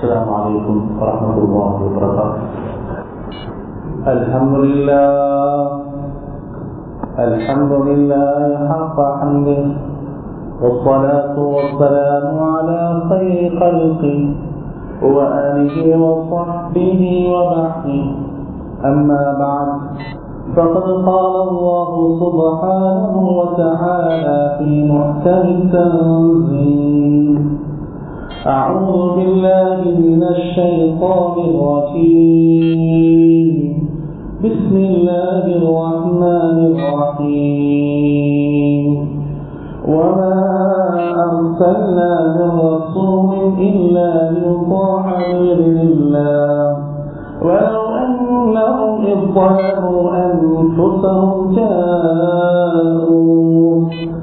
السلام عليكم ورحمة الله وبركاته الحمد لله الحمد لله حق حمده والصلاة والسلام على خير خلقه وآله وصحبه وبعده أما بعد فقد قال الله سبحانه وتعالى في محكم التنزيل أعوذ بالله من الشيطان الرجيم بسم الله الرحمن الرحيم وما أرسلنا من رسول إلا ليطاع بإذن الله ولو أنهم إذ ظلموا أنفسهم جاءوا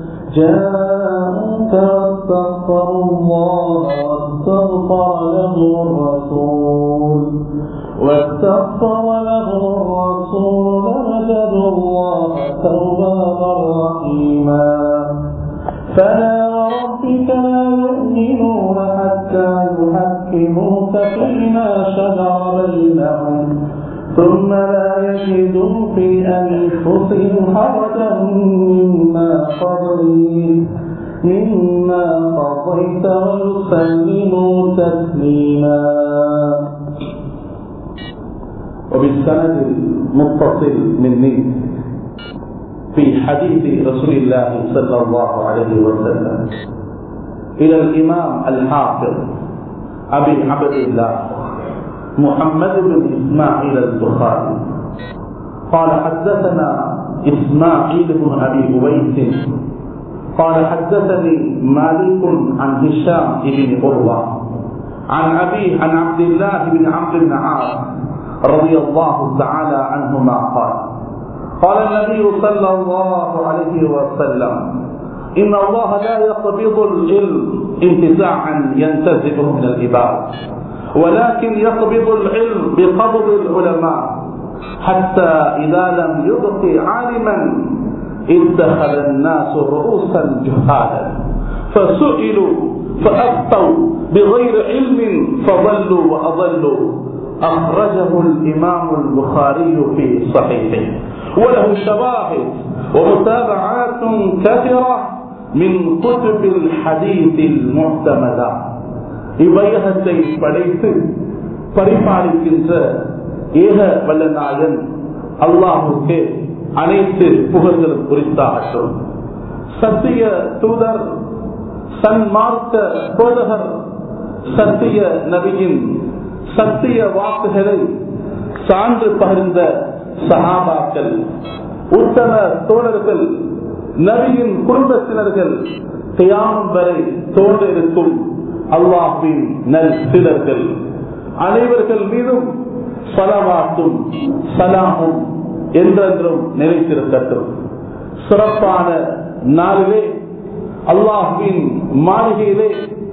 جاءوك واستغفروا الله واستغفر لهم الرسول واستغفر لهم الرسول لوجدوا الله توابا رحيما فلا وربك لا يؤمنون حتى يحكموك فيما شجر بينهم ثم لا يجدوا في أنفسهم حرجا مما قضيت مما قضيت ويسلموا تسليما وبالسند المتصل مني في حديث رسول الله صلى الله عليه وسلم إلى الإمام الحافظ أبي عبد الله محمد بن إسماعيل البخاري قال حدثنا إسماعيل بن أبي أويس قال حدثني مالك عن هشام بن عروة عن أبي عن عبد الله بن عمرو بن عاص رضي الله تعالى عنهما قال قال النبي صلى الله عليه وسلم إن الله لا يقبض العلم انتزاعا ينتزعه من العباد ولكن يقبض العلم بقبض العلماء حتى إذا لم يبق عالما اتخذ الناس رؤوسا جهالا فسئلوا فأفتوا بغير علم فضلوا وأضلوا أخرجه الإمام البخاري في صحيحه وله شواهد ومتابعات كثيرة من كتب الحديث المعتمدة இவ்வையகத்தை படைத்து பரிபாலிக்கின்ற ஏக வல்லநாயன் அல்லாஹுக்கு அனைத்து புகழ்களும் குறித்தாகட்டும் சத்திய தூதர் சன்மார்க்க போதகர் சத்திய நபியின் சத்திய வாக்குகளை சான்று பகிர்ந்த சகாபாக்கள் உத்தம தோழர்கள் நபியின் குடும்பத்தினர்கள் தியானம் வரை தோன்ற இருக்கும் அல்லாஹின் நல் சிலர்கள் அனைவர்கள் மீதும் சலவாத்தும் சலாமும் என்றென்றும் நினைத்திருக்கட்டும் சிறப்பான நாளிலே அல்லாஹின் மாளிகையிலே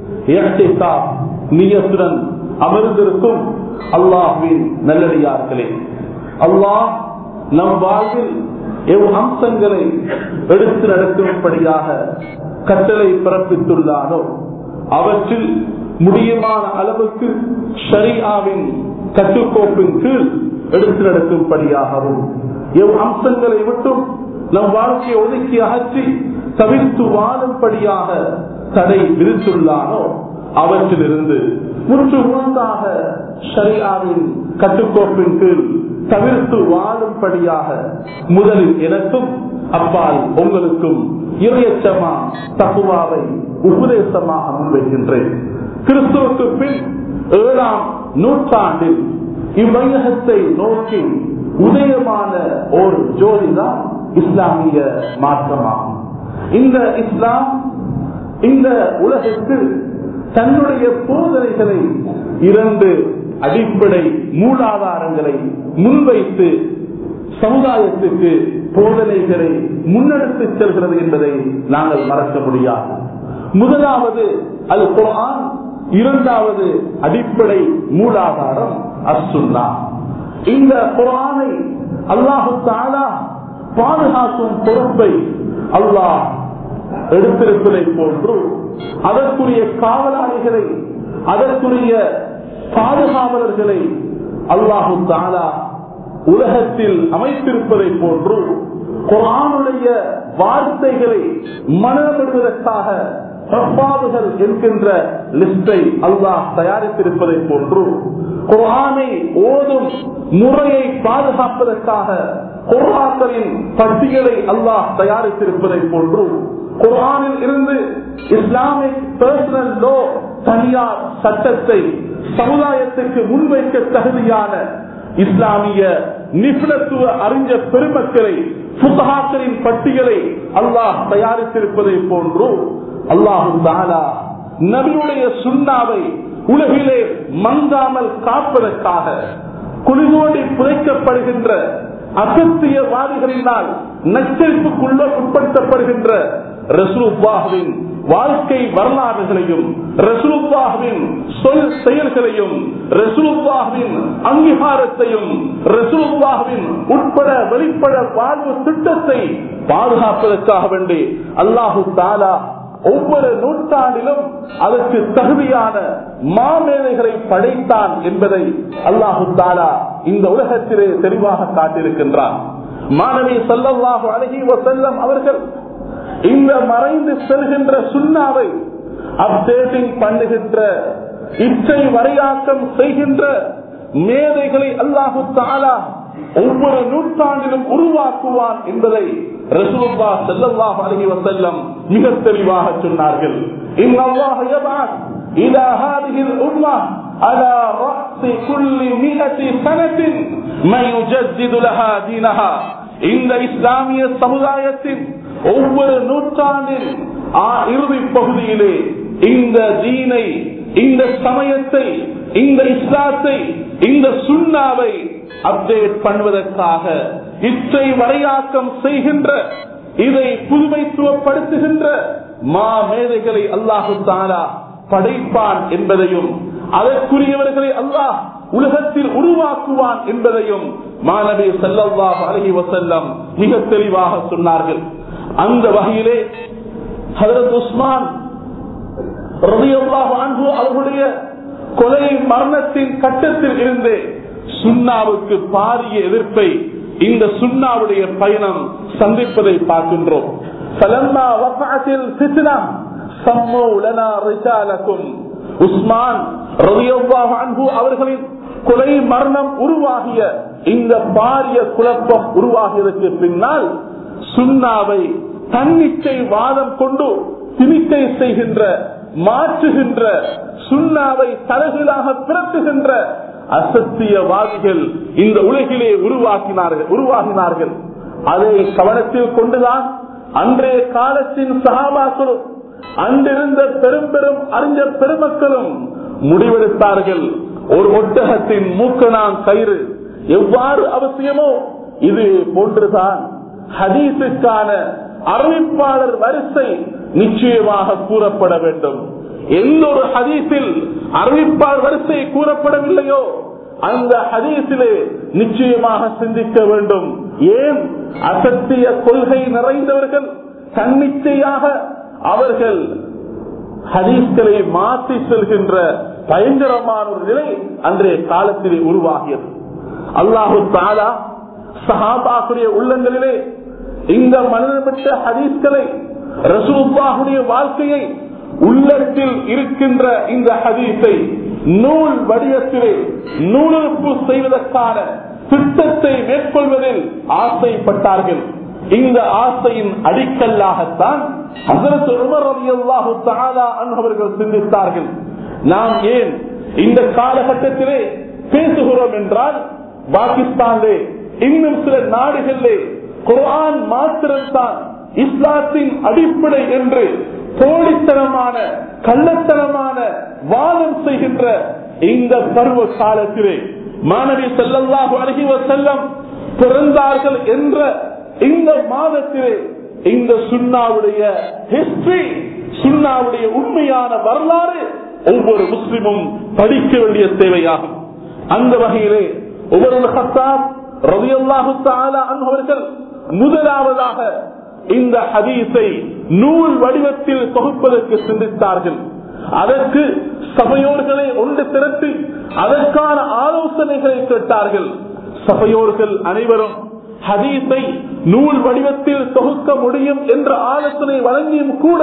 நியத்துடன் அமர்ந்திருக்கும் அல்லாஹின் நல்லடியார்களே அல்லாஹ் நம் வாழ்வில் எவ் அம்சங்களை எடுத்து நடக்கும்படியாக கட்டளை பிறப்பித்துள்ளானோ அவற்றில் முடியுமான அளவுக்கு ஷரியாவின் கட்டுக்கோப்பின் கீழ் எடுத்து நடக்கும்படியாகவும் எவ் அம்சங்களை விட்டும் நம் வாழ்க்கையை ஒதுக்கி அகற்றி தவிர்த்து வாழும்படியாக தடை விரித்துள்ளானோ அவற்றிலிருந்து முற்று முழுதாக ஷரியாவின் கட்டுக்கோப்பின் கீழ் தவிர்த்து வாழும்படியாக முதலில் எனக்கும் அப்பால் உங்களுக்கும் இறையச்சமா தகுவாவை உபதேசமாக முன்வைக்கின்றேன் கிறிஸ்துவுக்கு பின் ஏழாம் நூற்றாண்டில் இவ்வையகத்தை நோக்கி உதயமான ஒரு ஜோதிதான் இஸ்லாமிய மாற்றமாகும் இந்த இஸ்லாம் இந்த உலகத்து தன்னுடைய போதனைகளை இரண்டு அடிப்படை மூலாதாரங்களை முன்வைத்து சமுதாயத்துக்கு போதனைகளை முன்னெடுத்து செல்கிறது என்பதை நாங்கள் மறக்க முடியாது முதலாவது அது குரான் இரண்டாவது அடிப்படை மூலாதாரம் அசுல்லா இந்த குரானை அல்லாஹு தாலா பாதுகாக்கும் பொறுப்பை அல்லாஹ் எடுத்திருப்பதை போன்று அதற்குரிய காவலாளிகளை அதற்குரிய பாதுகாவலர்களை அல்லாஹு தாலா உலகத்தில் அமைத்திருப்பதை போன்று குரானுடைய வார்த்தைகளை மனமிடுவதற்காக ரப்பாதுகள் என்கின்ற லிஸ்டை அல்லாஹ் தயாரித்திருப்பதை போன்று குரானை ஓதும் முறையை பாதுகாப்பதற்காக குரான்களின் பட்டியலை அல்லாஹ் தயாரித்திருப்பதை போன்று குரானில் இருந்து இஸ்லாமிக் பர்சனல் லோ தனியார் சட்டத்தை சமுதாயத்துக்கு முன்வைக்க தகுதியான இஸ்லாமிய நிபுணத்துவ அறிஞ பெருமக்களை புத்தகாக்களின் பட்டியலை அல்லாஹ் தயாரித்திருப்பதை போன்று அல்லாஹு தாலா நபியுடைய சுண்ணாவை உலகிலே மங்காமல் காப்பதற்காக குளிரோடி புதைக்கப்படுகின்ற அசத்தியவாதிகளினால் நச்சரிப்புக்குள்ள உட்படுத்தப்படுகின்ற ரசூலுல்லாஹுவின் வாழ்க்கை வரலாறுகளையும் ரசூலுல்லாஹுவின் சொல் செயல்களையும் ரசூலுல்லாஹுவின் அங்கீகாரத்தையும் ரசூலுல்லாஹுவின் உட்பட வெளிப்பட வாழ்வு திட்டத்தை பாதுகாப்பதற்காக வேண்டி அல்லாஹு தாலா ஒவ்வொரு நூற்றாண்டிலும் அதற்கு தகுதியான மாமேதைகளை படைத்தான் என்பதை அல்லாஹு தாலா இந்த உலகத்திலே தெளிவாக காட்டியிருக்கின்றான் மாணவி சொல்லல்லாஹு அழகி செல்லம் அவர்கள் இந்த மறைந்து செல்கின்ற சுண்ணாவை அப்டேட்டிங் பண்ணுகின்ற இச்சை வரையாக்கம் செய்கின்ற மேதைகளை அல்லாஹு தாலா ஒவ்வொரு நூற்றாண்டிலும் உருவாக்குவான் என்பதை ரசூல்லா ஸல்லல்லாஹு அலைஹி வஸல்லம் மிக தெளிவாக சொன்னார்கள் இன்னல்லாஹ யபஅத் இலா ஹாதிஹி الأمة على رأس كل مئة سنة من يجدد لها دينها இந்த இஸ்லாமிய சமுதாயத்தின் ஒவ்வொரு நூற்றாண்டின் ஆ- இறுதி பகுதியிலே இந்த தீனை இந்த சமயத்தை இந்த இஸ்லாத்தை இந்த சுண்ணாவை அப்டேட் பண்ணுவதற்காக இச்சை வரையாக்கம் செய்கின்ற இதை புதுமைத்துவப்படுத்துகின்ற மா மேதைகளை அல்லாஹு தாலா படைப்பான் என்பதையும் அதற்குரியவர்களை அல்லாஹ் உலகத்தில் உருவாக்குவான் என்பதையும் மாணவி செல்லல்லாஹ் அழகி வசல்லம் மிக தெளிவாக சொன்னார்கள் அந்த வகையிலே ஹதரத் உஸ்மான் ரலியல்லாஹு அன்ஹு அவர்களுடைய கொலை மரணத்தின் கட்டத்தில் இருந்து சுண்ணாவுக்கு பாரிய எதிர்ப்பை இந்த சுண்ணாவுடைய பயணம் சந்திப்பதை பார்க்கின்றோம் فلما وقعت الفتنة سموا لنا رجالكم உஸ்மான் ரலியல்லாஹு அன்ஹு அவர்களின் கொலை மரணம் உருவாகிய இந்த பாரிய குழப்பம் உருவாகியதற்கு பின்னால் சுண்ணாவை தன்னிச்சை வாதம் கொண்டு திணிக்கை செய்கின்ற மாற்றுகின்ற சுண்ணாவை தலைகளாக பிறத்துகின்ற அசத்தியவாதிகள் இந்த உலகிலே உருவாக்கினார்கள் உருவாகினார்கள் அதை கவனத்தில் கொண்டுதான் அன்றைய காலத்தின் சகாபாக்களும் அன்றிருந்த பெரும் பெரும் அறிஞர் பெருமக்களும் முடிவெடுத்தார்கள் ஒரு ஒட்டகத்தின் மூக்கனான் கயிறு எவ்வாறு அவசியமோ இது போன்றுதான் ஹதீஸுக்கான அறிவிப்பாளர் வரிசை நிச்சயமாக கூறப்பட வேண்டும் எந்த ஒரு ஹதீஸில் அறிவிப்பாளர் வரிசை கூறப்படவில்லையோ அந்த ஹதீஸிலே நிச்சயமாக சிந்திக்க வேண்டும் ஏன் அசத்திய கொள்கை நிறைந்தவர்கள் தன்னிச்சையாக அவர்கள் ஹதீஸ்களை மாற்றி செல்கின்ற பயங்கரமான ஒரு நிலை அன்றைய காலத்திலே உருவாகியது அல்லாஹு தாலா சஹாபாக்குடைய உள்ளங்களிலே இந்த மனிதப்பட்ட ஹதீஸ்களை ரசூல்லாஹுடைய வாழ்க்கையை உள்ளத்தில் இருக்கின்ற இந்த ஹதீஸை நூல் வடிவத்திலே நூலெடுப்பு செய்வதற்கான திட்டத்தை மேற்கொள்வதில் ஆசைப்பட்டார்கள் இந்த ஆசையின் அடிக்கல்லாகத்தான் ஹசரத் உமர் ரலியல்லாஹு தஆலா அன்ஹு அவர்கள் சிந்தித்தார்கள் நாம் ஏன் இந்த காலகட்டத்திலே பேசுகிறோம் என்றால் பாகிஸ்தானிலே இன்னும் சில நாடுகளிலே குர்ஆன் மாத்திரம்தான் இஸ்லாத்தின் அடிப்படை என்று போலித்தனமான கள்ளத்தனமான வாதம் செய்கின்ற இந்த பருவ காலத்திலே மாணவி செல்லல்லாஹு அழகி செல்லம் பிறந்தார்கள் என்ற இந்த மாதத்திலே இந்த சுண்ணாவுடைய ஹிஸ்டரி சுண்ணாவுடைய உண்மையான வரலாறு ஒவ்வொரு முஸ்லிமும் படிக்க வேண்டிய தேவையாகும் அந்த வகையிலே ஒவ்வொரு ஹத்தாப் ரவியல்லாஹு தாலா அவர்கள் முதலாவதாக இந்த ஹதீஸை நூல் வடிவத்தில் தொகுப்பதற்கு சிந்தித்தார்கள் அதற்கு சபையோர்களை ஒன்று திரட்டி அதற்கான ஆலோசனைகளை கேட்டார்கள் சபையோர்கள் அனைவரும் ஹதீஸை நூல் வடிவத்தில் தொகுக்க முடியும் என்ற ஆலோசனை வழங்கியும் கூட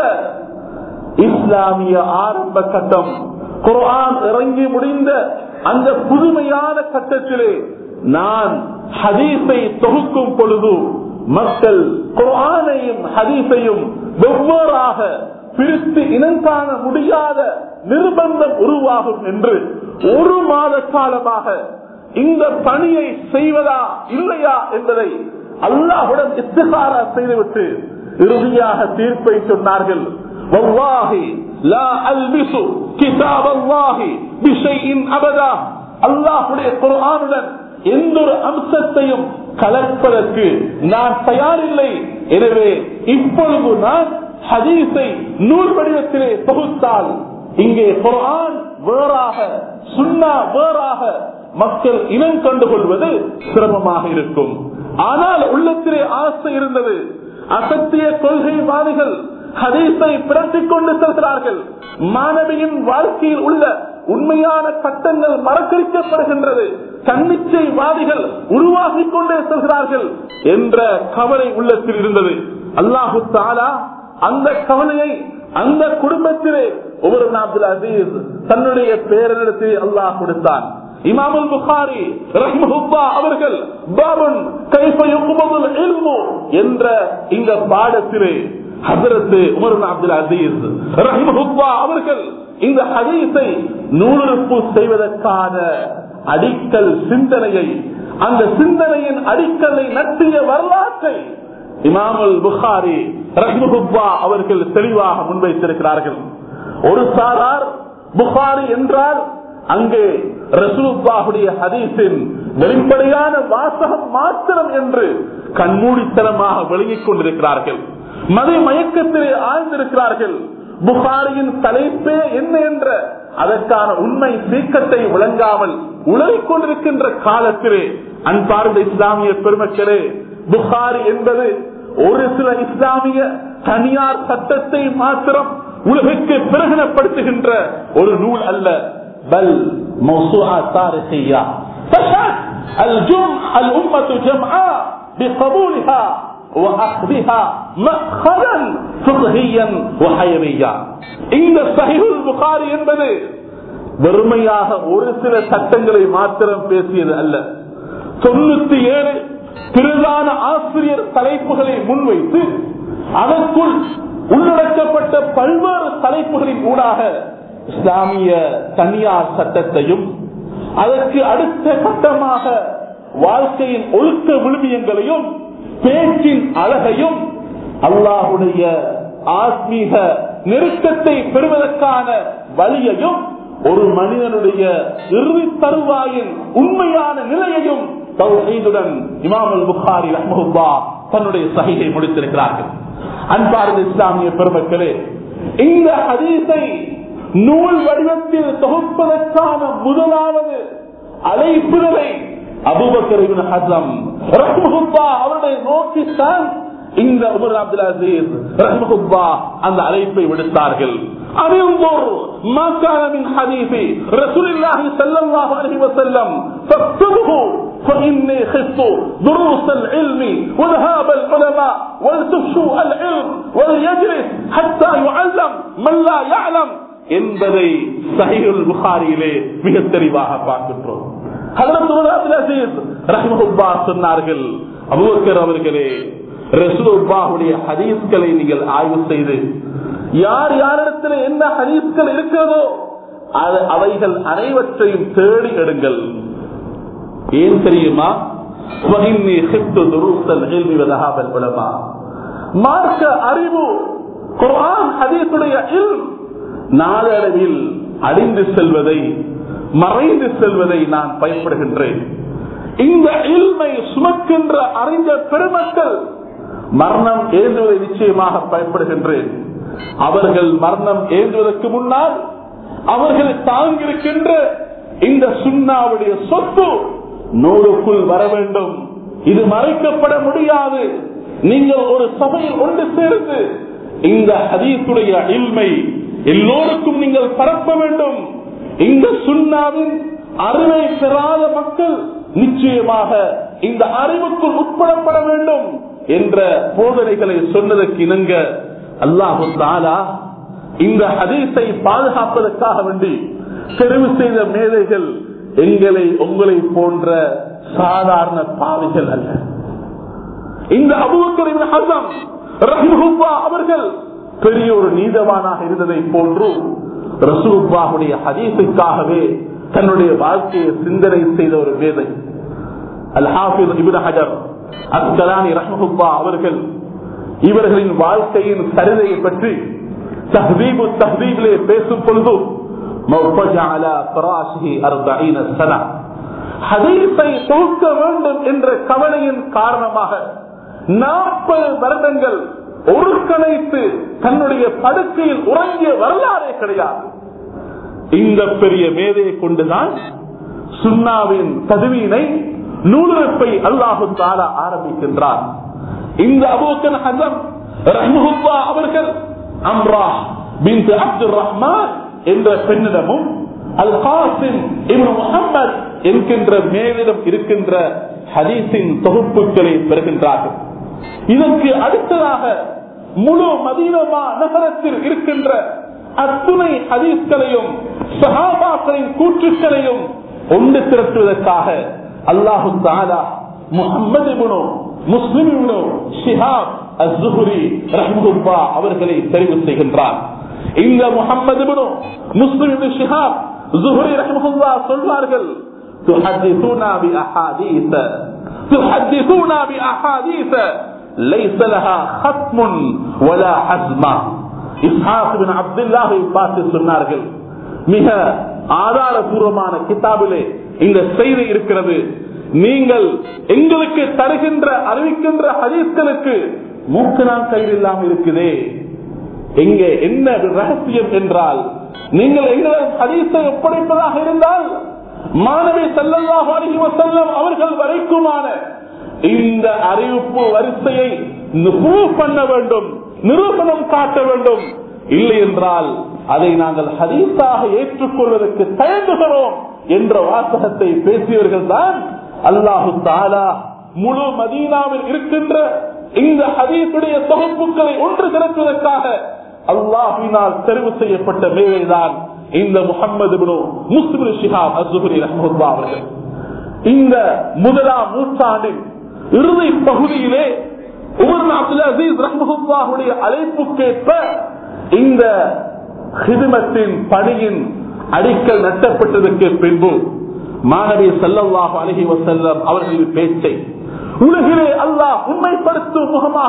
இஸ்லாமிய ஆரம்ப கட்டம் குர்ஆன் இறங்கி முடிந்த அந்த புதுமையான கட்டத்திலே நான் ஹதீஸை தொகுக்கும் பொழுது மக்கள் குர்ஆனையும் ஹதீஸையும் வெவ்வேறாக பிரித்து இனங்காண முடியாத நிர்பந்தம் உருவாகும் என்று ஒரு மாத காலமாக இந்த பணியை செய்வதா இல்லையா என்பதை அல்லாஹுடன் இஸ்திகாரா செய்துவிட்டு இறுதியாக தீர்ப்பை சொன்னார்கள் والله لا ألبس كتاب الله بشيء أبدا அல்லாஹுடைய குர்ஆனுடன் எந்த ஒரு அம்சத்தையும் கலப்பதற்கு நான் தயாரில்லை எனவே இப்பொழுது நான் ஹதீஸை நூல் வடிவத்திலே தொகுத்தால் இங்கே குர்ஆன் வேறாக சுன்னா வேறாக மக்கள் இனம் கண்டுகொள்வது சிரமமாக இருக்கும் ஆனால் உள்ளத்திலே ஆசை இருந்தது அசத்திய கொள்கைவாதிகள் ஹதீஸை பிரட்டிக் கொண்டு செல்கிறார்கள் மாணவியின் வாழ்க்கையில் உள்ள உண்மையான சட்டங்கள் மறக்கரிக்கப்படுகின்றது தன்னிச்சைவாதிகள் உருவாகி கொண்டே செல்கிறார்கள் என்ற கவலை உள்ளத்தில் இருந்தது அல்லாஹு தாலா அந்த கவலையை அந்த குடும்பத்திலே ஒவ்வொரு அப்துல் அசீஸ் தன்னுடைய பேரிடத்தில் அல்லாஹ் கொடுத்தான் இமாமுல் புகாரி ரஹ்மஹுல்லா அவர்கள் பாபுன் கைஃப யுக்பதுல் இல்மு என்ற இந்த பாடத்திலே ஹஜரத்து உமர் அப்துல் அசீஸ் ரஹ்மஹுல்லா அவர்கள் இந்த ஹதீஸை நூலுறுப்பு செய்வதற்கான அடிக்கல் சிந்தனையை அந்த சிந்தனையின் அடிக்கலை நட்டிய வரலாற்றை இமாமுல் புகாரி ரஹ்மஹுல்லா அவர்கள் தெளிவாக முன்வைத்திருக்கிறார்கள் ஒரு சாரார் புகாரி என்றால் அங்கே ரசூலுல்லாஹுடைய ஹதீஸின் வெளிப்படையான வாசகம் மாத்திரம் என்று கண்மூடித்தனமாக விளங்கிக் கொண்டிருக்கிறார்கள் மத மயக்கத்திலே ஆழ்ந்திருக்கிறார்கள் புகாரியின் தலைப்பே என்ன என்ற அதற்கான உண்மை சீக்கத்தை விளங்காமல் உழவிக் கொண்டிருக்கின்ற காலத்திலே அன்பார்ந்த இஸ்லாமிய பெருமக்களே புகாரி என்பது ஒரு சில இஸ்லாமிய தனியார் சட்டத்தை மாத்திரம் உலகுக்கு பிரகடனப்படுத்துகின்ற ஒரு நூல் அல்ல بل موسوعة تاريخية فشهد الجمع الأمة جمعاء بقبولها وأخذها مأخذا فقهيا وحيويا இந்த சஹிஹுல் புகாரி என்பது வெறுமையாக ஒரு சில சட்டங்களை மாத்திரம் பேசியது அல்ல தொண்ணூத்தி ஏழு பிரதான ஆசிரியர் தலைப்புகளை முன்வைத்து அதற்குள் உள்ளடக்கப்பட்ட பல்வேறு தலைப்புகளின் ஊடாக இஸ்லாமிய தனியார் சட்டத்தையும் அதற்கு அடுத்த கட்டமாக வாழ்க்கையின் ஒழுக்க விழுமியங்களையும் பேச்சின் அழகையும் அல்லாஹுடைய ஆத்மீக நெருக்கத்தை பெறுவதற்கான வழியையும் ஒரு மனிதனுடைய இறுதி தருவாயின் உண்மையான நிலையையும் தௌஹீதுடன் இமாமுல் புகாரி ரஹ்மஹுல்லா தன்னுடைய சகையை முடித்திருக்கிறார்கள் அன்பார்ந்த இஸ்லாமிய பெருமக்களே இந்த ஹதீஸை நூல் வடிவத்தில் தொகுப்பதற்கான முதலாவது அழைப்புதலை அபுபக்கரின் ஹசம் ரஹ்மஹுல்லா அவருடைய நோக்கித்தான் இந்த உமர் அப்துல் அசீஸ் ரஹ்மஹுல்லா அந்த அழைப்பை விடுத்தார்கள் انظر ما كان من حديث رسول الله صلى الله عليه وسلم فاكتبه فإني خفت دروس العلم وذهاب العلماء ولتفشوا العلم وليجلس حتى يعلم من لا يعلم என்பதை சஹீல் புகாரியிலே மிக தெளிவாக பார்க்கின்றோம் சொன்னார்கள் அபுபக்கர் அவர்களே ரசூலுல்லாஹுடைய ஹதீஸ்களை நீங்கள் ஆய்வு செய்து யார் யாரிடத்தில் என்ன ஹதீஸ்கள் இருக்கிறதோ அது அவைகள் அனைவற்றையும் தேடி எடுங்கள் ஏன் தெரியுமா மார்க்க அறிவு குர்ஆன் ஹதீஸுடைய இல் நாளடைவில் அழிந்து செல்வதை மறைந்து செல்வதை நான் பயன்படுகின்றேன் இந்த இல்மை சுமக்கின்ற அறிந்த பெருமக்கள் மரணம் ஏந்துவதை நிச்சயமாக பயன்படுகின்றேன் அவர்கள் மரணம் ஏந்துவதற்கு முன்னால் அவர்கள் தாங்கியிருக்கின்ற இந்த சுண்ணாவுடைய சொத்து நூறுக்குள் வர வேண்டும் இது மறைக்கப்பட முடியாது நீங்கள் ஒரு சபையில் ஒன்று சேர்ந்து இந்த ஹதீசுடைய இல்மை எல்லோருக்கும் நீங்கள் பரப்ப வேண்டும் இந்த சுண்ணாவின் அறிவை பெறாத மக்கள் நிச்சயமாக இந்த அறிவுக்குள் உட்படப்பட வேண்டும் என்ற போதனைகளை சொன்னதற்கு இணங்க அல்லாஹு தாலா இந்த ஹதீஸை பாதுகாப்பதற்காக வேண்டி தெரிவு செய்த மேதைகள் எங்களை உங்களை போன்ற சாதாரண பாவிகள் அல்ல இந்த அபுபக்கரின் ஹசம் ரஹ்மஹுல்லா அவர்கள் பெரிய ஒரு நீதவானாக இருந்ததை போன்று ரசூல்லாவுடைய ஹதீஸுக்காகவே தன்னுடைய வாழ்க்கையை சிந்தனை செய்த ஒரு மேதை அல் ஹாஃபிஸ் இப்னு ஹஜர் அஸ்கலானி ரஹ்மஹுல்லா அவர்கள் இவர்களின் வாழ்க்கையின் சரிதையை பற்றி தஹ்தீபு தஹ்தீபிலே பேசும் பொழுது மௌபஜ அலா ஃபராஷிஹி அர்பஈன ஸனா ஹதீஸை தொகுக்க வேண்டும் என்ற கவலையின் காரணமாக நாற்பது வருடங்கள் ஒருங்கிணைத்து தன்னுடைய படுக்கையில் உறங்கிய வரலாறே கிடையாது இந்த பெரிய மேதையை கொண்டுதான் சுண்ணாவின் ததுவீனை நூலகப்பை அல்லாஹு தாலா ஆரம்பிக்கின்றார் இந்த அபூக்கன் ஹசம் ரஹ்மஹுல்லா அவர்கள் அம்ரா பின் அப்துல் ரஹ்மான் என்ற பெண்ணிடமும் அல் காசிம் இப்னு முகமது என்கின்ற மேலிடம் இருக்கின்ற ஹதீஸின் தொகுப்புகளை பெறுகின்றார்கள் இதற்கு அடுத்ததாக முழு மதீனமா நகரத்தில் இருக்கின்ற அத்துணை ஹதீஸ்களையும் சஹாபாக்களின் கூற்றுக்களையும் ஒன்று திரட்டுவதற்காக அல்லாஹு தாலா முகமது முஸ்லிம் ஷிஹாப் அஸ்ஹுரி ரஹ்முல்லா அவர்களை தெரிவு செய்கின்றார் இந்த முகமது முஸ்லிம் ஷிஹாப் ஜுஹுரி ரஹ்முல்லா சொல்வார்கள் تحدثونا بأحاديث تحدثونا بأحاديث ليس لها ختم ولا حزم இஸ்ஹாக் பின் அப்துல்லாஹை பார்த்து சொன்னார்கள் மிக ஆதாரபூர்வமான கிதாபிலே இந்த செய்தி இருக்கிறது நீங்கள் எங்களுக்கு தருகின்ற அறிவிக்கின்ற ஹதீஸ்களுக்கு மூக்கு நான் கையில் இல்லாமல் இருக்குதே எங்கே என்ன ரகசியம் என்றால் நீங்கள் எங்களிடம் ஹதீஸை ஒப்படைப்பதாக இருந்தால் மாணவி செல்லல்லாஹு அலைஹி வஸல்லம் அவர்கள் வரைக்குமான இந்த அறிவிப்பு வரிசையை ப்ரூவ் பண்ண வேண்டும் நிரூபணம் காட்ட வேண்டும் இல்லை என்றால் அதை நாங்கள் ஹதீஸாக ஏற்றுக்கொள்வதற்கு தயங்குகிறோம் என்ற வாசகத்தை பேசியவர்கள் தான் அல்லாஹு தாலா முழு மதீனாவில் இருக்கின்ற இந்த ஹதீசுடைய தொகுப்புகளை ஒன்று திரட்டுவதற்காக அல்லாஹினால் தெரிவு செய்யப்பட்ட மேலைதான் இந்த முகமது முஸ்லிம் ஷிஹாப் அசுபரி ரஹமுல்லா அவர்கள் இந்த முதலாம் நூற்றாண்டின் இறுதி பகுதியிலே உமர் அப்துல் அசீஸ் ரஹமுல்லாவுடைய அழைப்புக்கேற்ப இந்த ஹிதுமத்தின் பணியின் அடிக்கல் நட்டப்பட்டதற்கு பின்பு மாணவி சல்லல்லாஹு அலஹி வசல்லம் அவர்களின் பேச்சை உலகிலே அல்லாஹ் உண்மைப்படுத்தும் முகமாக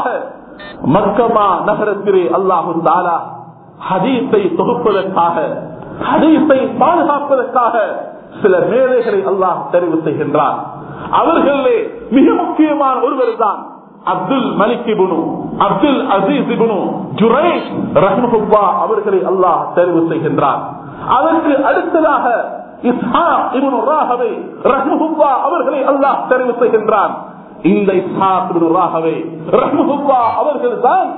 மக்கமா நகரத்திலே அல்லாஹு தாலா ஹதீஸை தொகுப்பதற்காக ஹதீஸை பாதுகாப்பதற்காக சில மேதைகளை அல்லாஹ் தெரிவு செய்கின்றார் அவர்களே மிக முக்கியமான ஒருவர் தான் அப்துல் மலிக் இபுனு அப்துல் அசீஸ் இபுனு ஜுரைஷ் ரஹ்மஹுல்லா அவர்களை அல்லாஹ் தெரிவு செய்கின்றார் அதற்கு அடுத்ததாக இஸ்ஹா இபுனு ராகவை ரஹ்மஹுல்லா அவர்களை அல்லாஹ் தெரிவு செய்கின்றான் இந்த இஸ்ஹா இபுனு ராகவை ரஹ்மஹுல்லா அவர்கள் தான்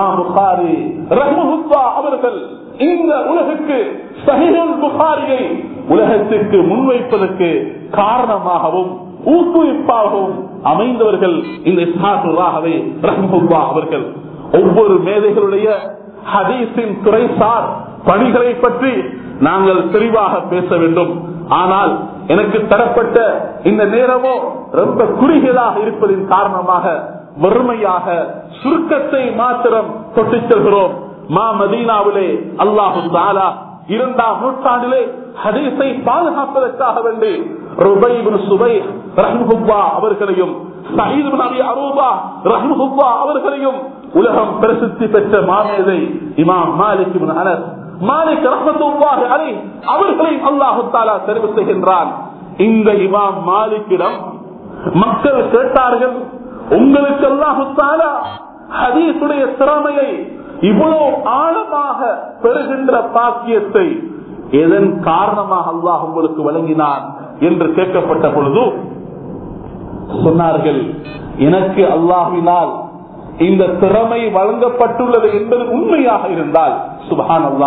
அவர்கள் இந்த உலகுக்கு சஹிஹுல் புகாரியை உலகத்திற்கு முன்வைப்பதற்கு காரணமாகவும் ஊக்குவிப்பாகவும் அமைந்தவர்கள் இந்த இஸ்ஹாத்துல்லாகவே ரஹ்முல்லா அவர்கள் ஒவ்வொரு மேதைகளுடைய ஹதீஸின் துறைசார் பணிகளை பற்றி நாங்கள் தெளிவாக பேச வேண்டும் ஆனால் எனக்கு தரப்பட்ட இந்த நேரமோ ரொம்ப குறுகியதாக இருப்பதின் காரணமாக வறுமையாக சுருக்கத்தை மாத்திரம் தொட்டு செல்கிறோம் மா மதீனாவிலே அல்லாஹு தாலா இரண்டாம் நூற்றாண்டிலே ஹதீஸை பாதுகாப்பதற்காக வேண்டி ருபைபின் சுபை ரஹ்முல்லா அவர்களையும் சயீது நபி அரூபா ரஹ்முல்லா அவர்களையும் உலகம் பிரசித்தி பெற்ற மாமேதை இமாம் மாலிக் இப்னு அனஸ் மாலிக் ரஹ்மத்துல்லாஹி அலைஹி அவர்களை அல்லாஹு தஆலா தெரிவு செய்கின்றான் இந்த இமாம் மாலிக்கிடம் மக்கள் கேட்டார்கள் உங்களுக்கு அல்லாஹு தஆலா ஹதீஸுடைய திறமையை இவ்வளவு ஆழமாக பெறுகின்ற பாக்கியத்தை எதன் காரணமாக அல்லாஹ் உங்களுக்கு வழங்கினான் என்று கேட்கப்பட்ட பொழுது சொன்னார்கள் எனக்கு அல்லாஹினால் இந்த திறமை வழங்கப்பட்டுள்ளது என்பது உண்மையாக இருந்தால் சுபான் அல்லாஹ்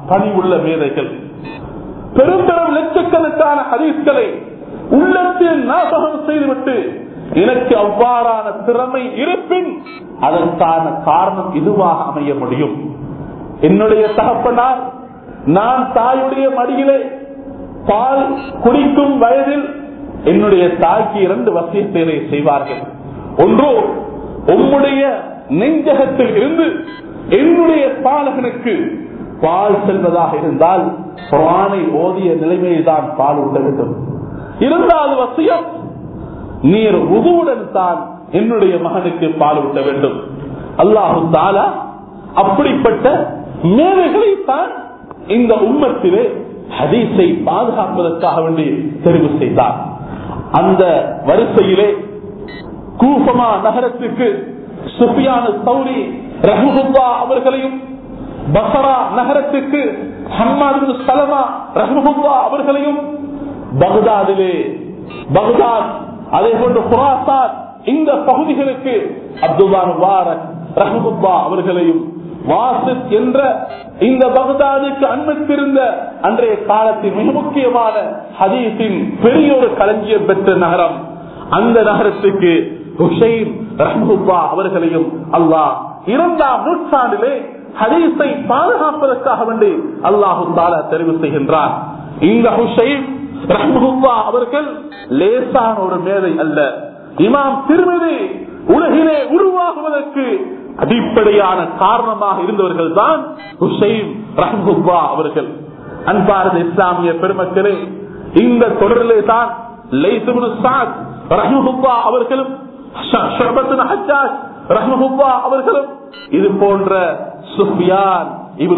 பணிவுள்ள மேதைகள் பெரும் பெரும் லட்சக்கணக்கான ஹதீஸ்களை உள்ளத்தில் ஞாபகம் செய்துவிட்டு எனக்கு அவ்வாறான திறமை இருப்பின் அதற்கான காரணம் இதுவாக அமைய முடியும் என்னுடைய தகப்பனார் நான் தாயுடைய மடியிலே பால் குடிக்கும் வயதில் என்னுடைய தாய்க்கு இரண்டு வசியத்தை செய்வார்கள் ஒன்றோ உம்முடைய நெஞ்சகத்தில் இருந்து என்னுடைய பாலகனுக்கு பால் செல்வதாக இருந்தால் குரானை ஓதிய நிலைமையில் தான் பால் ஊட்ட வேண்டும் இருந்தால் வசியம் நீர் உதுவுடன் தான் என்னுடைய மகனுக்கு பால் ஊட்ட வேண்டும் அல்லாஹு தாலா அப்படிப்பட்ட மேலைகளை தான் இந்த உம்மத்திலே ஹதீஸை பாதுகாப்பதற்காக வேண்டி தெரிவு செய்தார் அந்த வரிசையிலே கூஃபமா நகரத்துக்கு சுஃபியான சௌரி ரஹமுல்லா அவர்களையும் பசரா நகரத்துக்கு ஹம்மாது சலமா ரஹமுல்லா அவர்களையும் பக்தாதிலே பக்தாத் அதே போன்று குராசாத் இந்த பகுதிகளுக்கு அப்துல்லா முபாரக் ரஹமுல்லா அவர்களையும் வாசித் என்ற இந்த பகதாதுக்கு அண்மைத்திருந்த அன்றைய காலத்தின் மிக முக்கியமான ஹதீஸின் பெரிய ஒரு களஞ்சியம் பெற்ற நகரம் அந்த நகரத்துக்கு ஹுசைன் ரஹமுல்லா அவர்களையும் அல்லாஹ் இரண்டாம் நூற்றாண்டிலே ஹதீஸை பாதுகாப்பதற்காக வேண்டி அல்லாஹு தாலா தெரிவு செய்கின்றார் இந்த ஹுசைன் ரஹமுல்லா அவர்கள் லேசான ஒரு மேதை அல்ல இமாம் திருமதி உலகிலே உருவாகுவதற்கு அடிப்படையான காரணமாக இருந்தவர்கள் தான் ஹுசைன் ரஹமுல்லா அவர்கள் அன்பாரத இஸ்லாமிய பெருமக்களே இந்த தொடரிலே தான் ரஹமுல்லா அவர்களும் அவர்களும் இது போன்ற சுஃபியான்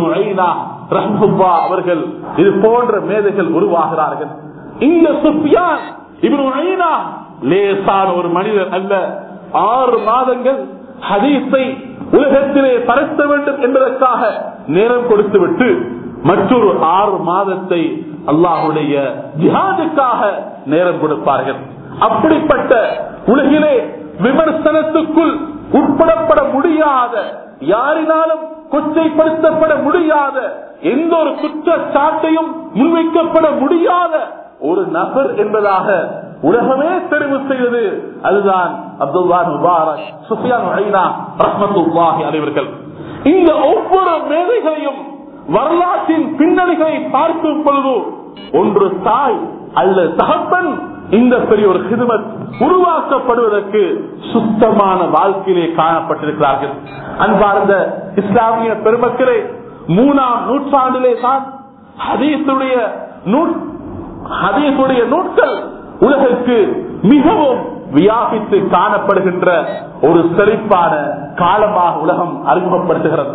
அவர்கள் இது போன்ற மேதைகள் உருவாகிறார்கள் இந்த சுஃபியான் இவனு லேசான ஒரு மனிதர் அல்ல ஆறு மாதங்கள் ஹதீஸை உலகத்திலே பரத்த வேண்டும் என்பதற்காக நேரம் கொடுத்துவிட்டு மற்றொரு ஆறு மாதத்தை அல்லாஹுடைய ஜிஹாதுக்காக நேரம் கொடுப்பார்கள் அப்படிப்பட்ட உலகிலே விமர்சனத்துக்குள் உட்படப்பட முடியாத யாரினாலும் கொச்சைப்படுத்தப்பட முடியாத எந்த ஒரு குற்றச்சாட்டையும் முன்வைக்கப்பட முடியாத ஒரு நபர் என்பதாக உலகமே தெரிவு செய்தது அதுதான் அப்துல்லா முபாரக் சுஃபியான் ரஹமத்துல்லாஹி அனைவர்கள் இந்த ஒவ்வொரு மேதைகளையும் வரலாற்றின் பின்னணிகளை பார்க்கும் பொழுது ஒன்று தாய் அல்லது தகப்பன் இந்த பெரிய ஒரு ஹிதுமத் உருவாக்கப்படுவதற்கு சுத்தமான வாழ்க்கையிலே காணப்பட்டிருக்கிறார்கள் அன்பார்ந்த இஸ்லாமிய பெருமக்களே மூணாம் நூற்றாண்டிலே தான் ஹதீசுடைய ஹதீசுடைய நூட்கள் உலகிற்கு மிகவும் வியாபித்து காணப்படுகின்ற ஒரு செழிப்பான காலமாக உலகம் அறிமுகப்படுத்துகிறது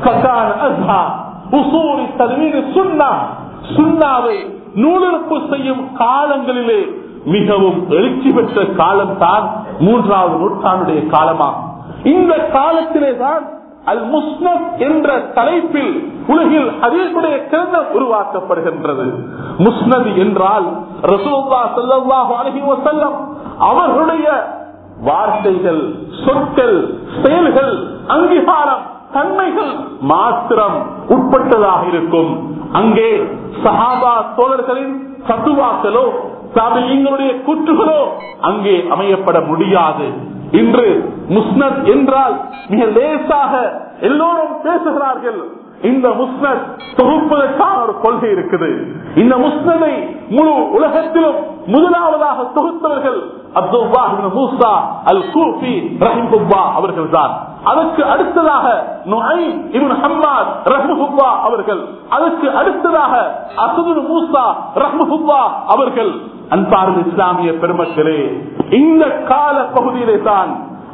சுண்ணாவை நூலிழப்பு செய்யும் காலங்களிலே மிகவும் எழுச்சி பெற்ற காலம் தான் மூன்றாவது நூற்றாண்டுடைய காலமாகும் இந்த காலத்திலே தான் அல் முஸ்னத் என்ற தலைப்பில் உலகில் ஹதீசுடைய கிரந்தம் உருவாக்கப்படுகின்றது முஸ்னது என்றால் ரசூல்லா ஸல்லல்லாஹு அலைஹி வஸல்லம் அவர்களுடைய வார்த்தைகள் சொற்கள் செயல்கள் அங்கீகாரம் தன்மைகள் மாத்திரம் உட்பட்டதாக இருக்கும் அங்கே சஹாபா தோழர்களின் சத்துவாக்களோ சாபியங்களுடைய கூற்றுகளோ அங்கே அமையப்பட முடியாது இன்று முஸ்னத் என்றால் மிக லேசாக எல்லோரும் பேசுகிறார்கள் இந்த முஸ்னத் தொகுப்பதற்கான ஒரு கொள்கை இருக்குது இந்த முஸ்னதை முழு உலகத்திலும் முதலாவதாக தொகுத்தவர்கள் அப்துல்லா மூசா அல் கூபி ரஹிம்புல்லா அவர்கள் தான் அதற்கு அடுத்ததாக நுஐம் இப்னு ஹம்மாத் ரஹ்மஹுல்லா அவர்கள் அதற்கு அடுத்ததாக அசது மூசா ரஹ்மஹுல்லா அவர்கள் அன்பார்ந்த இஸ்லாமிய பெருமக்களே இந்த கால பகுதியிலே தான்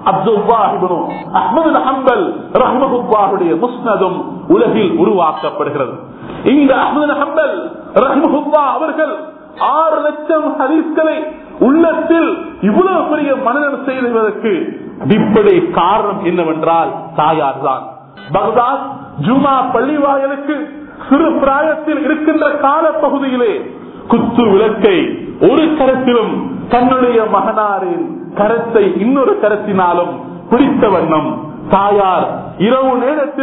முஸ்னதும் உலகில் உருவாக்கப்படுகிறது இந்த அஹமது ஹம்பல் ரஹ்மஹுல்லா அவர்கள் ஆறு லட்சம் ஹதீஸ்களை உள்ளத்தில் இவ்வளவு பெரிய மனநலம் செய்வதற்கு அடிப்படை காரணம் என்னவென்றால் தாயார் தான் பகதாத் ஜுமா பள்ளிவாயலுக்கு சிறு பிராயத்தில் இருக்கின்ற கால பகுதியிலே குத்து விளக்கை ஒரு கரத்திலும் தன்னுடைய மகனாரின் கரத்தை இன்னொரு கரத்தினாலும் பிடித்த வண்ணம் தாயார் இரவு நேரத்திலே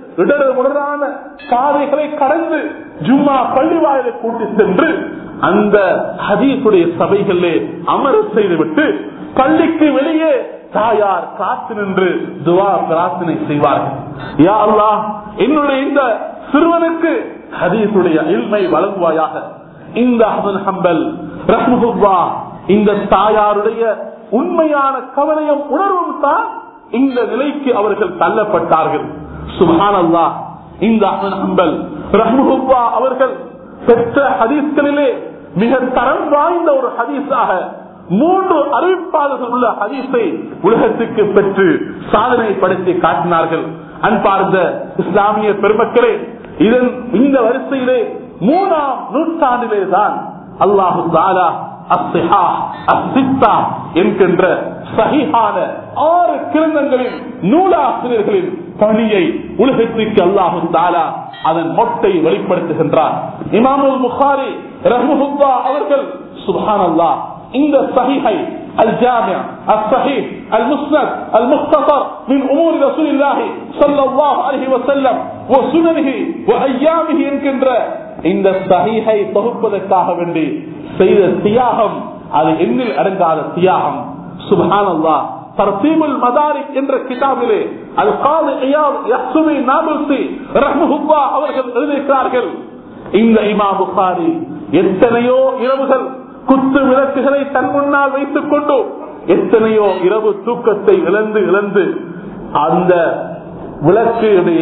இடர உடனான பாதைகளை கடந்து ஜும்மா பள்ளி வாயிலை கூட்டி சென்று அந்த ஹதீசுடைய சபைகளிலே அமர செய்துவிட்டு பள்ளிக்கு வெளியே தாயார் காத்து நின்று துவா பிரார்த்தனை செய்வார்கள் யா அல்லாஹ் என்னுடைய இந்த சிறுவனுக்கு ஹதீசுடைய இல்மை வழங்குவாயாக இந்த அஹமது ஹம்பல் ரஹ்மஹுல்லா இந்த தாயாருடைய உண்மையான கவலையும் உணர்வும் தான் இந்த நிலைக்கு அவர்கள் தள்ளப்பட்டார்கள் சுபான் அல்லா இந்த அஹமது ஹம்பல் ரஹ்மஹுல்லா அவர்கள் பெற்ற ஹதீஸ்களிலே மிக தரம் வாய்ந்த ஒரு ஹதீஸாக மூன்று அறிவிப்பாளர்கள் உள்ள ஹதீஸை உலகத்துக்கு பெற்று சாதனைப்படுத்தி காட்டினார்கள் அன்பார்ந்த இஸ்லாமிய பெருமக்களே இதன் இந்த வரிசையிலே மூணாம் நூற்றாண்டிலே தான் அல்லாஹு தாலா அஸ்ஸிஹா, அஸ்ஸித்தா என்கின்ற சஹீஹான ஆறு கிரந்தங்களின் நூலாசிரியர்களின் பணியை உலகத்திற்கு அல்லாஹு தாலா அதன் மொட்டை வெளிப்படுத்துகின்றார் இமாமுல் புகாரி ரஹ்மஹுல்லா அவர்கள் சுப்ஹான் அல்லாஹ் இந்த சஹீஹை الجامع الصحيح المسند المختصر من امور رسول الله صلى الله عليه وسلم وسننه وايامه என்கின்ற இந்த சஹீஹை தொகுப்பதற்காக வேண்டி செய்த தியாகம் அது எண்ணில் அடங்காத தியாகம் சுபஹான் அல்லாஹ் தர்த்தீபுல் மதாரிக் என்ற கிதாபிலே அல் காது யஹ்சுமி நாபுசி ரஹ்மஹுல்லா அவர்கள் எழுதியிருக்கிறார்கள் இந்த இமா புகாரி எத்தனையோ இரவுகள் குத்து விளக்குகளை தன் முன்னால் வைத்துக் கொண்டு எத்தனையோ இரவு தூக்கத்தை இழந்து இழந்து அந்த விளக்குடைய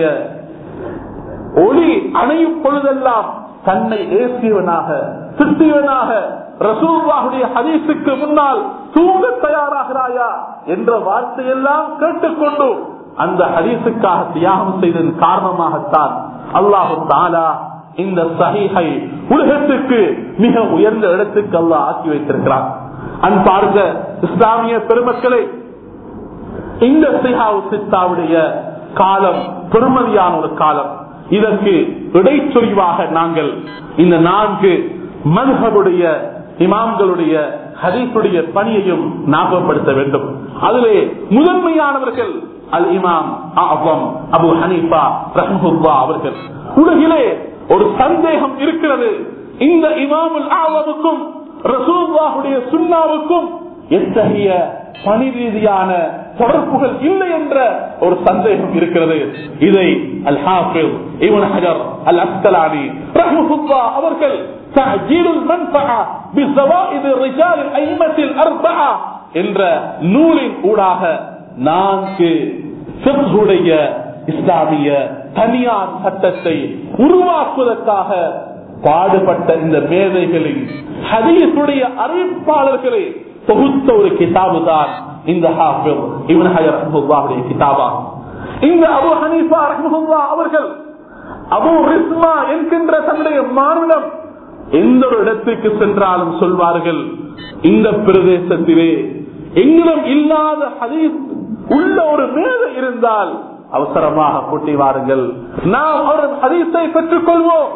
ஒளி அணையும் பொழுதெல்லாம் தன்னை ஏசியவனாக திட்டியவனாக ரசூல்லாவுடைய ஹதீஸுக்கு முன்னால் தூங்க தயாராகிறாயா என்ற வார்த்தையெல்லாம் கேட்டுக்கொண்டு அந்த ஹதீஸுக்காக தியாகம் செய்ததன் காரணமாகத்தான் அல்லாஹு தாலா இந்த சஹீஹை உலகத்துக்கு மிக உயர்ந்த இடத்துக்கு அல்லாஹ் ஆக்கி வைத்திருக்கிறார் அன்பார்ந்த இஸ்லாமிய பெருமக்களை இந்த சிஹாவு சித்தாவுடைய காலம் பெருமதியான ஒரு காலம் இதற்கு இடைச்சொறிவாக நாங்கள் இந்த நான்கு மதுகபுடைய இமாம்களுடைய ஹதீசுடைய பணியையும் ஞாபகப்படுத்த வேண்டும் அதிலே முதன்மையானவர்கள் அல் இமாம் ஆவம் அபு ஹனீஃபா ரஹ்முல்லா அவர்கள் உலகிலே ஒரு சந்தேகம் இருக்கிறது இந்த இமாமுல் ஆவமுக்கும் ரசூல்லாவுடைய சுண்ணாவுக்கும் எத்தகைய பணி ரீதியான தொடர்புகள் இல்லை என்ற ஒரு சந்தேகம் இருக்கிறது இதை அல் ஹாஃபில் இவன் ஹஜர் அல் அஸ்கலானி ரஹ்முல்லா அவர்கள் تعجيل المنفعة بزوائد الرجال الأئمة الأربعة என்ற நூலின் ஊடாக நான்கு சிறுடைய இஸ்லாமிய தனியார் சட்டத்தை உருவாக்குவதற்காக பாடுபட்ட இந்த மேதைகளின் ஹதீசுடைய அறிவிப்பாளர்களை தொகுத்த ஒரு கிதாபு தான் இந்த ஹாஃபில் இவன் ஹஜர் ரஹ்முல்லாவுடைய கிதாபா இந்த அபு ஹனீஃபா ரஹ்முல்லா அவர்கள் அபு ரிஸ்மா என்கின்ற தன்னுடைய மாநிலம் எந்த ஒரு இடத்துக்கு சென்றாலும் சொல்வார்கள் இந்த பிரதேசத்திலே எங்கிலும் இல்லாத ஹதீஸ் உள்ள ஒரு மேதை இருந்தால் அவசரமாக கூட்டி வாருங்கள் நாம் ஒரு ஹதீஸை பெற்றுக் கொள்வோம்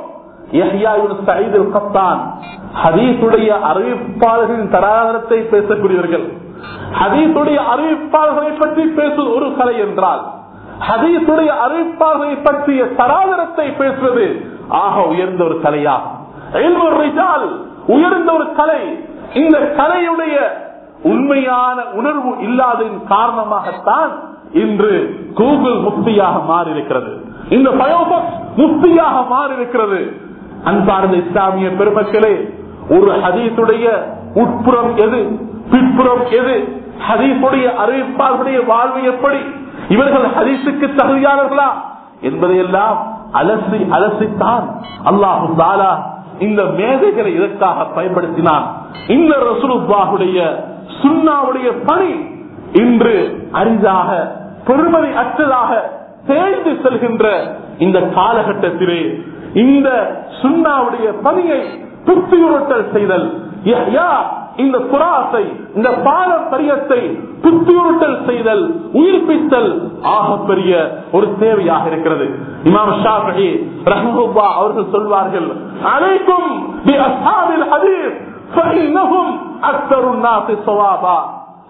ஹதீசுடைய அறிவிப்பாளர்களின் தராதரத்தை பேசக்கூடியவர்கள் ஹதீசுடைய அறிவிப்பாளர்களை பற்றி பேசுவது ஒரு கலை என்றால் ஹதீசுடைய அறிவிப்பாளர்களை பற்றிய தராதரத்தை பேசுவது ஆக உயர்ந்த ஒரு கலையாகும் உயர்ந்த ஒரு கலை இந்த கலையுடைய உண்மையான உணர்வு இல்லாததின் காரணமாகத்தான் இன்று கூகுள் முக்தியாக மாறியிருக்கிறது இந்த பயோபக்ஸ் முக்தியாக மாறியிருக்கிறது அன்பார்ந்த இஸ்லாமிய பெருமக்களே ஒரு ஹதீசுடைய உட்புறம் எது பிற்புறம் எது ஹதீசுடைய அறிவிப்பாளர்களுடைய வாழ்வு எப்படி இவர்கள் ஹதீசுக்கு தகுதியானவர்களா என்பதையெல்லாம் அலசி அலசித்தான் அல்லாஹு தாலா இந்த மேதைகளை இதற்காக பயன்படுத்தினான் இந்த ரசூலுல்லாஹுடைய சுண்ணாவுடைய பணி இன்று அரிதாக பெருமதி அற்றதாக தேர்ந்து செல்கின்ற இந்த காலகட்டத்திலே இந்த சுண்ணாவுடைய பணியை புத்தியுறுத்தல் செய்தல் இந்த புறாசை இந்த பாரம்பரியத்தை புத்தியுறுத்தல் செய்தல் உயிர்ப்பித்தல் ஆகப்பெரிய ஒரு தேவையாக இருக்கிறது இமாம் ஷாஃபி ரஹ்மஹுல்லா அவர்கள் சொல்வார்கள் அனைக்கும் பி அஸ்ஹாபில் ஹதீஸ் فإنهم أكثر الناس صوابا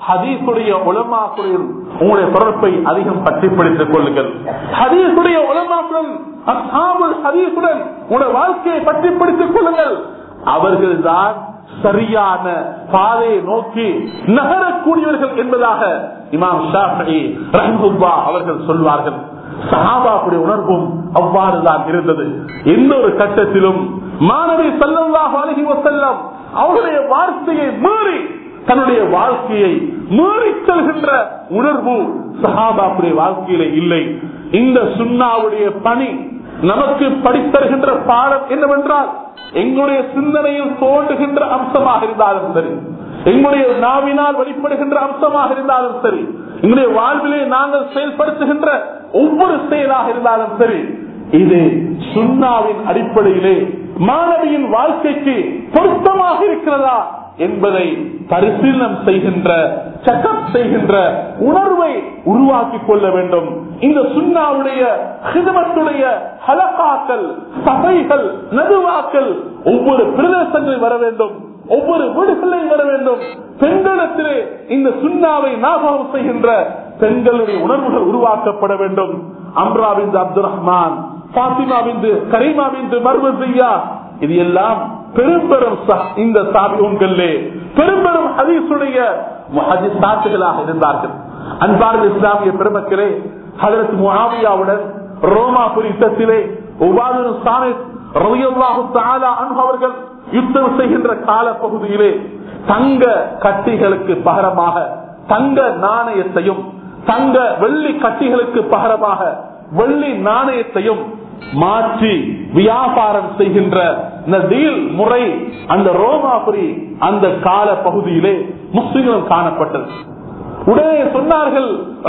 ஹதீசுடைய உலமாக்குடன் உங்களுடைய தொடர்பை அதிகம் பற்றி பிடித்துக் கொள்ளுங்கள் ஹதீசுடைய உலமாக்குடன் அசாமுல் ஹதீசுடன் உங்களுடைய வாழ்க்கையை பற்றி பிடித்துக் கொள்ளுங்கள் அவர்கள்தான் சரியான பாதையை நோக்கி நகரக்கூடியவர்கள் என்பதாக இமாம் ஷாஃபி ரஹ்முல்லா அவர்கள் சொல்வார்கள் சஹாபாக்குடைய உணர்வும் அவ்வாறுதான் இருந்தது எந்த ஒரு கட்டத்திலும் மாணவி சல்லல்லாஹு அலைஹி வஸல்லம் அவருடைய வார்த்தையை மீறி தன்னுடைய வாழ்க்கையை மீறி செல்கின்ற உணர்வு சஹாபாக்குடைய வாழ்க்கையில இல்லை இந்த சுண்ணாவுடைய பணி நமக்கு படித்தருகின்ற பாடம் என்னவென்றால் எங்களுடைய சிந்தனையில் தோன்றுகின்ற அம்சமாக இருந்தாலும் சரி எங்களுடைய நாவினால் வெளிப்படுகின்ற அம்சமாக இருந்தாலும் சரி எங்களுடைய வாழ்விலே நாங்கள் செயல்படுத்துகின்ற ஒவ்வொரு செயலாக இருந்தாலும் சரி இது சுண்ணாவின் அடிப்படையிலே மாணவியின் வாழ்க்கைக்கு பொருத்தமாக இருக்கிறதா என்பதை பரிசீலனம் செய்கின்ற செக்கப் செய்கின்ற உணர்வை உருவாக்கி கொள்ள வேண்டும் இந்த சுண்ணாவுடைய ஹிதமத்துடைய ஹலக்காக்கள் சபைகள் நதுவாக்கள் ஒவ்வொரு பிரதேசங்களில் வர வேண்டும் ஒவ்வொரு வீடுகளில் வர வேண்டும் பெண்களிடத்திலே இந்த சுண்ணாவை ஞாபகம் செய்கின்ற பெண்களுடைய உணர்வுகள் உருவாக்கப்பட வேண்டும் அம்ராவிந்து அப்துல் ரஹ்மான் பாத்திமாவிந்து கரீமாவிந்து மர்வசியா இது எல்லாம் பெரும்பெரும் இந்த சாபியங்களே பெரும்பெரும் ஹதீசுடைய சாத்துகளாக இருந்தார்கள் அன்பார்ந்த இஸ்லாமிய பெருமக்களே ஹதரத் முகாமியாவுடன் ரோமாபுரி யுத்தத்திலே உபாதன் சாமித் ரவியல்லாஹு தாலா அவர்கள் யுத்தம் செய்கின்ற கால பகுதியிலே தங்க கட்டிகளுக்கு பகரமாக தங்க நாணயத்தையும் தங்க வெள்ளி கட்டிகளுக்கு பகரமாக வெள்ளி நாணயத்தையும் மாற்றி வியாபாரம் செய்கின்ற இந்த டீல் முறை அந்த ரோமாபுரி அந்த கால பகுதியிலே முஸ்லிம்களும் காணப்பட்டது உடனே சொன்னார்கள்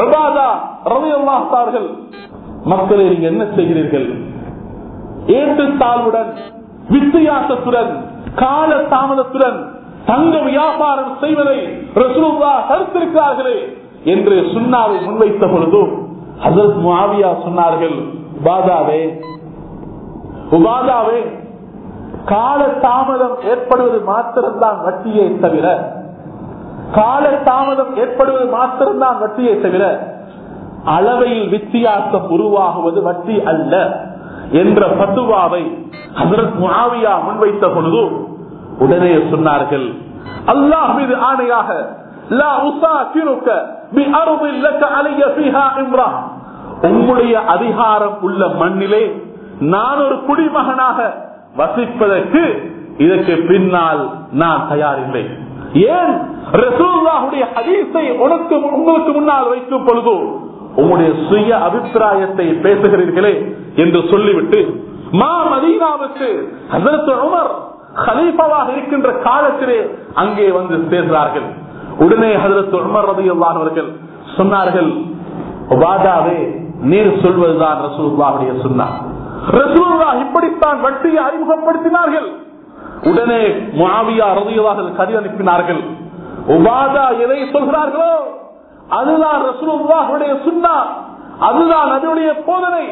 ரவியல்லாத்தார்கள் மக்களை நீங்க என்ன செய்கிறீர்கள் ஏற்றுத்தாழ்வுடன் வித்தியாசத்துடன் கால தாமதத்துடன் தங்க வியாபாரம் செய்வதை ரசூல்லா தடுத்திருக்கிறார்களே என்று சுண்ணாவை முன்வைத்த பொழுதும் ஹசரத் முஆவியா சொன்னார்கள் உபாதாவே உபாதாவே கால தாமதம் ஏற்படுவது மாத்திரம்தான் வட்டியை தவிர கால தாமதம் ஏற்படுவது மாத்திரம்தான் வட்டியை தவிர அளவையில் வித்தியாசம் உருவாகுவது வட்டி அல்ல என்ற பத்துவாவை ஹசரத் முஆவியா முன்வைத்த பொழுது உடனே சொன்னார்கள் அல்லாஹ் மீது ஆணையாக லா உசாக்கிருக்க பி அருதில் லக்க அலைய ஃபீஹா இம்ரா உங்களுடைய அதிகாரம் உள்ள மண்ணிலே நான் ஒரு குடிமகனாக வசிப்பதற்கு இதற்கு பின்னால் நான் தயாரில்லை ஏன் ரசூல்லாவுடைய ஹதீஸை உனக்கு உங்களுக்கு முன்னால் வைக்கும் பொழுது உங்களுடைய சுய அபிப்பிராயத்தை பேசுகிறீர்களே என்று சொல்லிவிட்டு மா மதீனாவுக்கு ஹசரத் உமர் ஹலீஃபாவாக இருக்கின்ற காலத்திலே அங்கே வந்து சேர்கிறார்கள் உடனே ஹசரத் உமர் ரதி அவர்கள் சொன்னார்கள் வாதாவே நீர் சொல்வதுதான் ரசூல்லாவுடைய சொன்னார் ரசூல்லா இப்படித்தான் வட்டியை அறிமுகப்படுத்தினார்கள் உடனே மாவியா ரதியவாக கதி அனுப்பினார்கள் உபாதா எதை சொல்கிறார்களோ அதுதான் ரசூலுல்லாஹுடைய சுன்னா அதுதான் அதனுடைய போதனை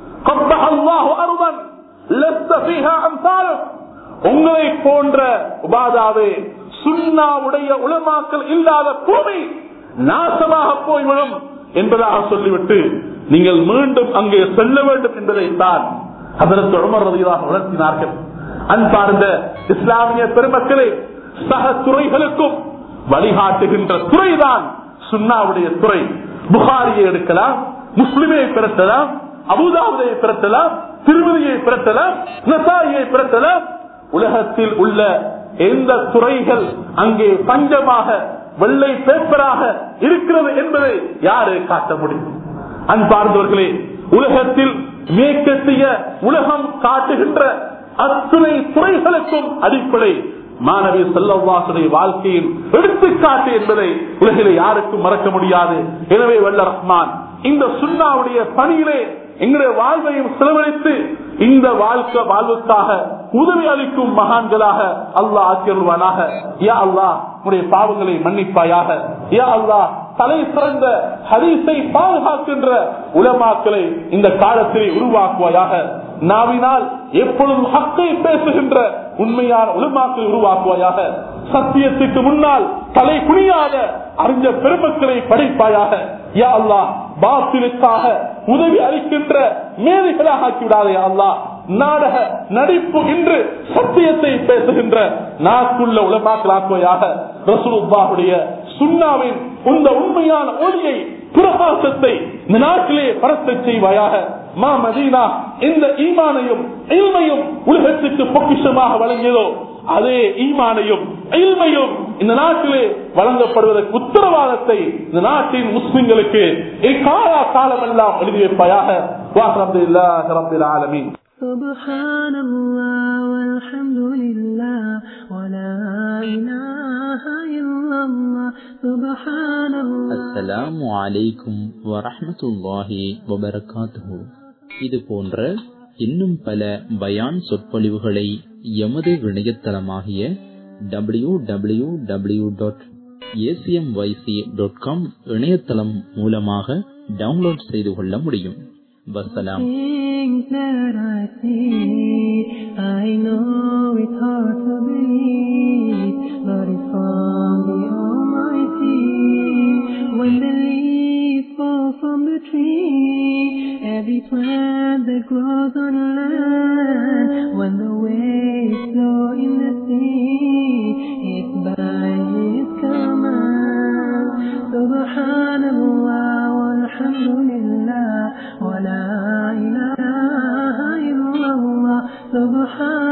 உங்களை போன்ற உபாதாவே சுண்ணாவுடைய உலமாக்கல் இல்லாத பூமி நாசமாக போய்விடும் என்பதாக சொல்லிவிட்டு நீங்கள் மீண்டும் அங்கே செல்ல வேண்டும் என்பதைத்தான் அதற்கு உமர்றதையாக உணர்த்தினார்கள் அன்பார்ந்த இஸ்லாமிய பெருமக்களே சக துறைகளுக்கும் வழிகாட்டுகின்ற துறைதான் சுண்ணாவுடைய துறை புகாரியை எடுக்கலாம் முஸ்லிமை பிறத்தலாம் அபுதாபுதை பிறத்தலாம் திருமதியை பிறத்தலாம் நசாயை பிறத்தலாம் உலகத்தில் உள்ள எந்த துறைகள் அங்கே பஞ்சமாக வெள்ளை பேப்பராக இருக்கிறது என்பதை யாரு காட்ட முடியும் அன்பார்ந்தவர்களே உலகத்தில் மேற்கத்திய உலகம் காட்டுகின்ற அத்துணை துறைகளுக்கும் அடிப்படை மாணவி செல்லவாசுடைய வாழ்க்கையின் எடுத்துக்காட்டு என்பதை உலகிலே யாருக்கும் மறக்க முடியாது எனவே வல்ல ரஹ்மான் இந்த சுண்ணாவுடைய பணியிலே எங்களுடைய வாழ்வையும் செலவழித்து இந்த வாழ்க்கை வாழ்வுக்காக உதவி அளிக்கும் மகான்களாக அல்லாஹ் ஆக்கியருவானாக யா அல்லாஹ் உடைய பாவங்களை மன்னிப்பாயாக யா அல்லாஹ் தலை சிறந்த ஹதீஸை பாதுகாக்கின்ற உலமாக்களை இந்த காலத்திலே உருவாக்குவாயாக நாவினால் எப்பொழுதும் ஹக்கை பேசுகின்ற உண்மையான உலமாக்களை உருவாக்குவாயாக சத்தியத்துக்கு முன்னால் தலை குனியாத அறிஞ்ச பெருமக்களை படைப்பாயாக யா அல்லாஹ் பாத்திலுக்காக உதவி அளிக்கின்ற மேதைகளாக ஆக்கிவிடாதே அல்லாஹ் நாடக நடிப்பு இன்று சத்தியத்தை பேசுகின்ற நாக்குள்ள உலமாக்களாக்குவையாக ரசூலுல்லாஹுடைய சுண்ணாவின் இந்த உண்மையான ஒளியை பிரகாசத்தை இந்த நாட்டிலே பரத்த செய்வாயாக மா மதீனா இந்த ஈமானையும் இல்மையும் உலகத்துக்கு பொக்கிஷமாக வழங்கியதோ அதே ஈமானையும் இல்மையும் இந்த நாட்டிலே வழங்கப்படுவதற்கு உத்தரவாதத்தை இந்த நாட்டின் முஸ்லிம்களுக்கு இக்காலா காலமெல்லாம் எழுதி வைப்பாயாக வாசரம்பில்லாஹ் ரப்பில் ஆலமீன் سبحان الله والحمد لله ولا إله إلا الله سبحان الله அஸ்ஸலாமு அலைக்கும் வரஹ்மத்துல்லாஹி வபரகாத்துஹு இது போன்ற இன்னும் பல பயான் சொற்பொழிவுகளை எமது இணையதளமாகிய W W W dot ACMYC dot com இணையதளம் மூலமாக டவுன்லோட் செய்து கொள்ள முடியும் வசலாம் Things that I see, I know it's hard to believe, but it's from the Almighty. When the leaves fall from the tree, every plant that grows on land, when the waves flow in the sea, it's by His command. Subhanallah, walhamdulillah, wa la ilaha illallah, subhanallah.